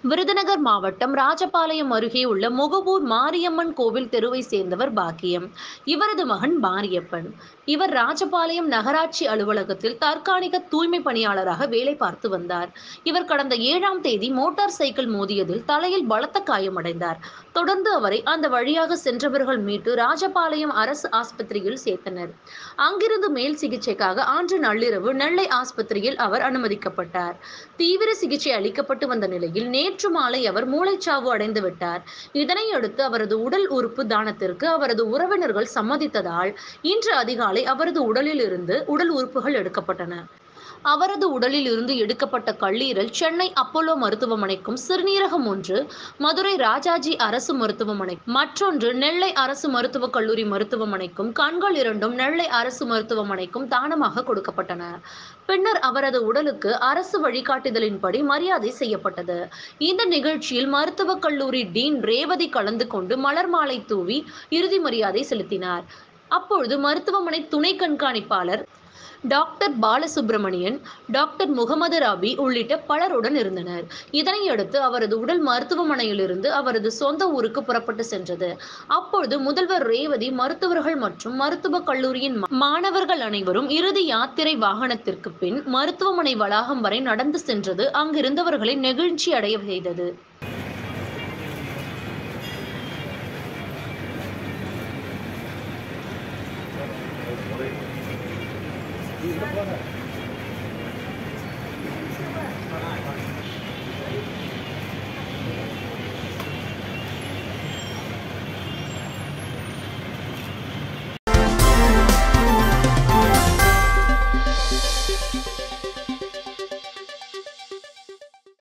விருதுநகர் மாவட்டம் ராஜபாளையம் அருகே உள்ள முகவூர் மாரியம்மன் கோவில் தெருவை சேர்ந்தவர் பாக்கியம் இவரது மகன் மாரியப்பன் இவர் ராஜபாளையம் நகராட்சி அலுவலகத்தில் தற்காலிக தூய்மை பணியாளராக வேலை பார்த்து வந்தார் இவர் கடந்த ஏழாம் தேதி மோட்டார் சைக்கிள் மோதியதில் தலையில் பலத்த காயமடைந்தார் தொடர்ந்து அவரை அந்த வழியாக சென்றவர்கள் மீட்டு ராஜபாளையம் அரசு ஆஸ்பத்திரியில் சேர்த்தனர் அங்கிருந்து மேல் சிகிச்சைக்காக அன்று நள்ளிரவு நெல்லை ஆஸ்பத்திரியில் அவர் அனுமதிக்கப்பட்டார் தீவிர சிகிச்சை அளிக்கப்பட்டு வந்த நிலையில் நேற்று மாலை அவர் மூளைச்சாவு அடைந்து விட்டார் இதனையடுத்து அவரது உடல் உறுப்பு தானத்திற்கு அவரது உறவினர்கள் சம்மதித்ததால் இன்று அதிகாலை அவரது உடலில் இருந்து உடல் உறுப்புகள் எடுக்கப்பட்டன அவரது உடலில் இருந்து எடுக்கப்பட்ட கல்லீரல் சென்னை அப்போலோ மருத்துவமனைக்கும் சிறுநீரகம் ஒன்று மதுரை ராஜாஜி அரசு மருத்துவமனை மற்றொன்று நெல்லை அரசு மருத்துவக் கல்லூரி மருத்துவமனைக்கும் கண்கள் இரண்டும் நெல்லை அரசு மருத்துவமனைக்கும் தானமாக கொடுக்கப்பட்டன பின்னர் அவரது உடலுக்கு அரசு வழிகாட்டுதலின்படி மரியாதை செய்யப்பட்டது இந்த நிகழ்ச்சியில் மருத்துவக் கல்லூரி டீன் ரேவதி கலந்து கொண்டு மலர் மாலை தூவி இறுதி மரியாதை செலுத்தினார் அப்பொழுது மருத்துவமனை துணை கண்காணிப்பாளர் டாக்டர் பாலசுப்ரமணியன் டாக்டர் முகமது ராபி உள்ளிட்ட பலருடன் இருந்தனர் இதனையடுத்து அவரது உடல் மருத்துவமனையிலிருந்து அவரது சொந்த ஊருக்கு புறப்பட்டு சென்றது அப்பொழுது முதல்வர் ரேவதி மருத்துவர்கள் மற்றும் மருத்துவக் கல்லூரியின் மாணவர்கள் அனைவரும் இறுதி யாத்திரை வாகனத்திற்கு பின் மருத்துவமனை வளாகம் வரை நடந்து சென்றது அங்கிருந்தவர்களை நெகிழ்ச்சி அடைய செய்தது